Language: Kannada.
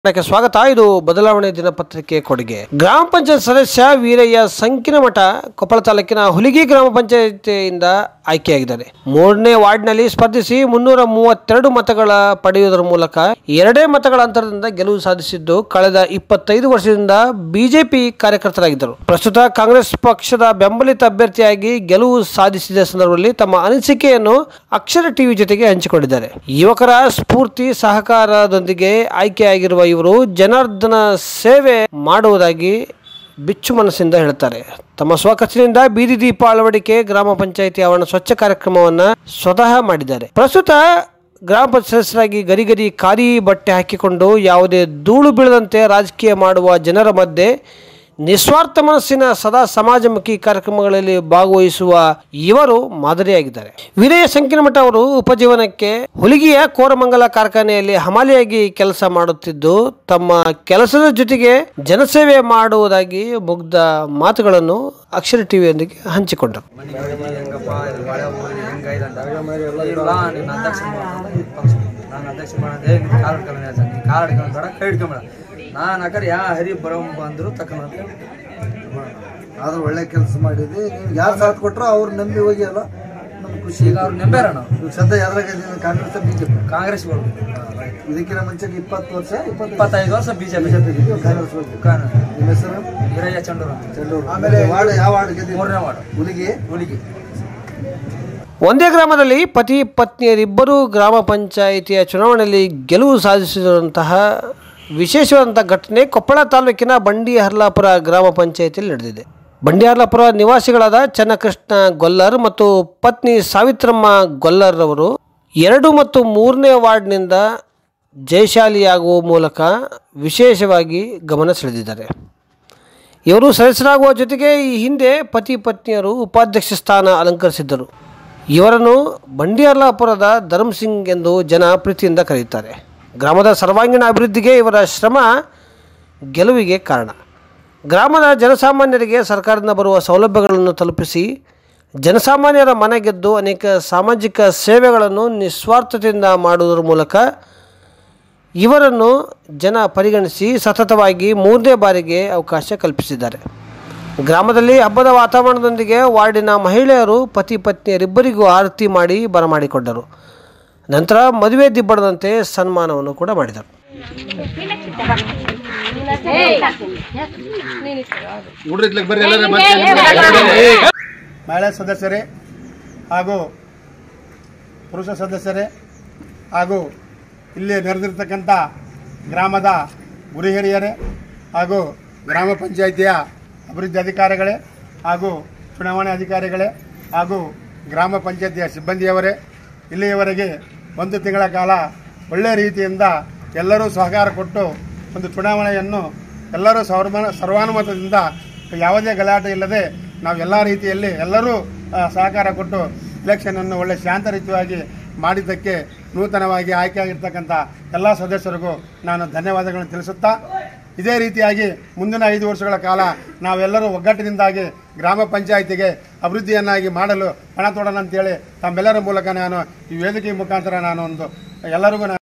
ಕ್ಕೆ ಸ್ವಾಗತ ಇದು ಬದಲಾವಣೆ ದಿನಪತ್ರಿಕೆ ಕೊಡುಗೆ ಗ್ರಾಮ ಪಂಚಾಯತ್ ಸದಸ್ಯ ವೀರಯ್ಯ ಸಂಕಿನಮಠ ಕೊಪ್ಪಳ ತಾಲೂಕಿನ ಹುಲಿಗಿ ಗ್ರಾಮ ಪಂಚಾಯತಿಯಿಂದ ಆಯ್ಕೆಯಾಗಿದ್ದಾರೆ ಮೂರನೇ ವಾರ್ಡ್ನಲ್ಲಿ ಸ್ಪರ್ಧಿಸಿ ಮುನ್ನೂರ ಮೂವತ್ತೆರಡು ಮತಗಳ ಪಡೆಯುವುದರ ಮೂಲಕ ಎರಡೇ ಮತಗಳ ಅಂತರದಿಂದ ಗೆಲುವು ಸಾಧಿಸಿದ್ದು ಕಳೆದ ಇಪ್ಪತ್ತೈದು ವರ್ಷದಿಂದ ಬಿಜೆಪಿ ಕಾರ್ಯಕರ್ತರಾಗಿದ್ದರು ಪ್ರಸ್ತುತ ಕಾಂಗ್ರೆಸ್ ಪಕ್ಷದ ಬೆಂಬಲಿತ ಅಭ್ಯರ್ಥಿಯಾಗಿ ಗೆಲುವು ಸಾಧಿಸಿದ ಸಂದರ್ಭದಲ್ಲಿ ತಮ್ಮ ಅನಿಸಿಕೆಯನ್ನು ಅಕ್ಷರ ಟಿವಿ ಜೊತೆಗೆ ಹಂಚಿಕೊಂಡಿದ್ದಾರೆ ಯುವಕರ ಸ್ಫೂರ್ತಿ ಸಹಕಾರದೊಂದಿಗೆ ಆಯ್ಕೆಯಾಗಿರುವ ಇವರು ಜನಾರ್ದನ ಸೇವೆ ಮಾಡುವುದಾಗಿ ಬಿಚ್ಚು ಮನಸ್ಸಿಂದ ಹೇಳ್ತಾರೆ ತಮ್ಮ ಸ್ವಖರ್ಚಿನಿಂದ ಬೀದಿ ದೀಪ ಅಳವಡಿಕೆ ಗ್ರಾಮ ಪಂಚಾಯಿತಿ ಆವರಣ ಸ್ವಚ್ಛ ಕಾರ್ಯಕ್ರಮವನ್ನ ಸ್ವತಃ ಮಾಡಿದ್ದಾರೆ ಪ್ರಸ್ತುತ ಗ್ರಾಮ ಪಂಚಾಯತ್ ಸದಸ್ಯರಾಗಿ ಗರಿ ಗರಿ ಖಾಲಿ ಬಟ್ಟೆ ಹಾಕಿಕೊಂಡು ಯಾವುದೇ ಧೂಳು ಬೀಳದಂತೆ ರಾಜಕೀಯ ಮಾಡುವ ಜನರ ಮಧ್ಯೆ ನಿಸ್ವಾರ್ಥ ಮನಸ್ಸಿನ ಸದಾ ಸಮಾಜಮುಖಿ ಕಾರ್ಯಕ್ರಮಗಳಲ್ಲಿ ಭಾಗವಹಿಸುವ ಇವರು ಮಾದರಿಯಾಗಿದ್ದಾರೆ ವೀರಯ್ಯ ಸಂಕಿನಮಠ ಅವರು ಉಪಜೀವನಕ್ಕೆ ಹುಲಿಗಿಯ ಕೋರಮಂಗಲ ಕಾರ್ಖಾನೆಯಲ್ಲಿ ಹಮಾಲಿಯಾಗಿ ಕೆಲಸ ಮಾಡುತ್ತಿದ್ದು ತಮ್ಮ ಕೆಲಸದ ಜೊತೆಗೆ ಜನಸೇವೆ ಮಾಡುವುದಾಗಿ ಮುಗ್ಧ ಮಾತುಗಳನ್ನು ಅಕ್ಷರ ಟಿವಿಯೊಂದಿಗೆ ಹಂಚಿಕೊಂಡರು ಮನೆ ಹೆಂಗಪ್ಪ ಇದು ಬಾಳೆ ಹೋಗಿ ಹೆಂಗೈತೆ ಅಂತ ಇಲ್ಲ ನಿನ್ನ ಅಧ್ಯಕ್ಷ ಫಂಕ್ಷನ್ ನಾನು ಅಧ್ಯಕ್ಷ ಮಾಡೋದೇ ನಿನ್ನ ಕಾಲ್ ಹಿಡ್ಕೊಂಬ ಹೇಳ್ತಾನೆ ನೀನು ಕಾಲ್ ಹಿಡ್ಕೊಂಡು ಬೇಡ ಕೈ ಹಿಡ್ಕೊಂಬೇಡ ನಾನು ಅಕರ್ ಯಾ ಹರಿ ಬರೋಂಬ ಅಂದ್ರು ತಕೊಂಡ್ ಆದ್ರೂ ಒಳ್ಳೆ ಕೆಲಸ ಮಾಡಿದ್ವಿ ನೀವು ಯಾರು ಸಾಥ್ ಕೊಟ್ಟರು ಅವ್ರು ನಂಬಿ ಹೋಗಿ ಅಲ್ಲ ನಮ್ಗೆ ಖುಷಿ ಈಗ ಅವ್ರು ನೆಂಬೇರ ನಾವು ಈಗ ಸದ್ಯ ಯಾವ್ದ್ರಾಗ ಇದೀವಿ? ಕಾಂಗ್ರೆಸ್ ಬಿಜೆಪಿ ಕಾಂಗ್ರೆಸ್ ಹೋಗ್ಬೇಕು ಇದಕ್ಕಿಂತ ಮುಂಚೆಗೆ ಇಪ್ಪತ್ತು ವರ್ಷ ಇಪ್ಪತ್ತು ಇಪ್ಪತ್ತೈದು ವರ್ಷ ಬಿಜೆಪಿ ಬಿಜೆಪಿ ಕಾಂಗ್ರೆಸ್ ಹೋಗಿ ನಿಮ್ಮ ಹೆಸರು ವೀರಯ್ಯ ಚಂಡೂರು ಅಂತ ಚೆಂಡೂರು ಆಮೇಲೆ ವಾರ್ಡ್ ಯಾವ ವಾರ್ಡ್ ಗೆದ್ದಿದ್ದು ಮೂರನೇ ವಾರ್ಡ್ ಹುಲಿಗಿ ಹುಲಿಗಿ ಒಂದೇ ಗ್ರಾಮದಲ್ಲಿ ಪತಿ ಪತ್ನಿಯರಿಬ್ಬರೂ ಗ್ರಾಮ ಪಂಚಾಯಿತಿಯ ಚುನಾವಣೆಯಲ್ಲಿ ಗೆಲುವು ಸಾಧಿಸಿದಂತಹ ವಿಶೇಷವಾದಂಥ ಘಟನೆ ಕೊಪ್ಪಳ ತಾಲೂಕಿನ ಬಂಡಿಹರ್ಲಾಪುರ ಗ್ರಾಮ ಪಂಚಾಯಿತಿಯಲ್ಲಿ ನಡೆದಿದೆ ಬಂಡಿಹರ್ಲಾಪುರ ನಿವಾಸಿಗಳಾದ ಚನ್ನಕೃಷ್ಣ ಗೊಲ್ಲರ್ ಮತ್ತು ಪತ್ನಿ ಸಾವಿತ್ರಮ್ಮ ಗೊಲ್ಲರ್ ಅವರು ಎರಡು ಮತ್ತು ಮೂರನೇ ವಾರ್ಡ್ನಿಂದ ಜಯಶಾಲಿಯಾಗುವ ಮೂಲಕ ವಿಶೇಷವಾಗಿ ಗಮನ ಸೆಳೆದಿದ್ದಾರೆ ಇವರು ಸದಸ್ಯರಾಗುವ ಜೊತೆಗೆ ಈ ಹಿಂದೆ ಪತಿ ಪತ್ನಿಯರು ಉಪಾಧ್ಯಕ್ಷ ಸ್ಥಾನ ಅಲಂಕರಿಸಿದ್ದರು ಇವರನ್ನು ಬಂಡಿಯರ್ಲಾಪುರದ ಧರ್ಮ್ ಸಿಂಗ್ ಎಂದು ಜನ ಪ್ರೀತಿಯಿಂದ ಕರೆಯುತ್ತಾರೆ ಗ್ರಾಮದ ಸರ್ವಾಂಗೀಣ ಅಭಿವೃದ್ಧಿಗೆ ಇವರ ಶ್ರಮ ಗೆಲುವಿಗೆ ಕಾರಣ ಗ್ರಾಮದ ಜನಸಾಮಾನ್ಯರಿಗೆ ಸರ್ಕಾರದಿಂದ ಬರುವ ಸೌಲಭ್ಯಗಳನ್ನು ತಲುಪಿಸಿ ಜನಸಾಮಾನ್ಯರ ಮನೆ ಗೆದ್ದು ಅನೇಕ ಸಾಮಾಜಿಕ ಸೇವೆಗಳನ್ನು ನಿಸ್ವಾರ್ಥತೆಯಿಂದ ಮಾಡುವುದರ ಮೂಲಕ ಇವರನ್ನು ಜನ ಪರಿಗಣಿಸಿ ಸತತವಾಗಿ ಮೂರನೇ ಬಾರಿಗೆ ಅವಕಾಶ ಕಲ್ಪಿಸಿದ್ದಾರೆ ಗ್ರಾಮದಲ್ಲಿ ಹಬ್ಬದ ವಾತಾವರಣದೊಂದಿಗೆ ವಾರ್ಡಿನ ಮಹಿಳೆಯರು ಪತಿ ಪತ್ನಿಯರಿಬ್ಬರಿಗೂ ಆರತಿ ಮಾಡಿ ಬರಮಾಡಿಕೊಂಡರು ನಂತರ ಮದುವೆ ದಿಬ್ಬಡದಂತೆ ಸನ್ಮಾನವನ್ನು ಕೂಡ ಮಾಡಿದರು ಮಹಿಳಾ ಸದಸ್ಯರೇ ಹಾಗೂ ಪುರುಷ ಸದಸ್ಯರೇ ಹಾಗೂ ಇಲ್ಲಿ ನೆರೆದಿರ್ತಕ್ಕಂಥ ಗ್ರಾಮದ ಗುರು ಹಿರಿಯರೇ ಹಾಗೂ ಗ್ರಾಮ ಪಂಚಾಯಿತಿಯ ಅಭಿವೃದ್ಧಿ ಅಧಿಕಾರಿಗಳೇ ಹಾಗೂ ಚುನಾವಣೆ ಅಧಿಕಾರಿಗಳೇ ಹಾಗೂ ಗ್ರಾಮ ಪಂಚಾಯಿತಿಯ ಸಿಬ್ಬಂದಿಯವರೇ ಇಲ್ಲಿಯವರೆಗೆ ಒಂದು ತಿಂಗಳ ಕಾಲ ಒಳ್ಳೆಯ ರೀತಿಯಿಂದ ಎಲ್ಲರೂ ಸಹಕಾರ ಕೊಟ್ಟು ಒಂದು ಚುನಾವಣೆಯನ್ನು ಎಲ್ಲರೂ ಸರ್ವಮಾನ ಸರ್ವಾನುಮತದಿಂದ ಯಾವುದೇ ಗಲಾಟೆ ಇಲ್ಲದೆ ನಾವು ಎಲ್ಲ ರೀತಿಯಲ್ಲಿ ಎಲ್ಲರೂ ಆ, ಸಹಕಾರ ಕೊಟ್ಟು ಇಲೆಕ್ಷನನ್ನು ಒಳ್ಳೆ ಶಾಂತ ರೀತಿಯಾಗಿ ಮಾಡಿದ್ದಕ್ಕೆ ನೂತನವಾಗಿ ಆಯ್ಕೆಯಾಗಿರ್ತಕ್ಕಂಥ ಎಲ್ಲ ಸದಸ್ಯರಿಗೂ ನಾನು ಧನ್ಯವಾದಗಳನ್ನು ತಿಳಿಸುತ್ತಾ ಇದೇ ರೀತಿಯಾಗಿ ಮುಂದಿನ ಐದು ವರ್ಷಗಳ ಕಾಲ ನಾವೆಲ್ಲರೂ ಒಗ್ಗಟ್ಟಿನಿಂದಾಗಿ ಗ್ರಾಮ ಪಂಚಾಯಿತಿಗೆ ಅಭಿವೃದ್ಧಿಯನ್ನಾಗಿ ಮಾಡಲು ಪಣ ತೊಡೋಣ ಅಂತೇಳಿ ತಮ್ಮೆಲ್ಲರ ಮೂಲಕ ನಾನು ಈ ವೇದಿಕೆ ಮುಖಾಂತರ ನಾನು ಒಂದು ಎಲ್ಲರಿಗೂ ನಾನು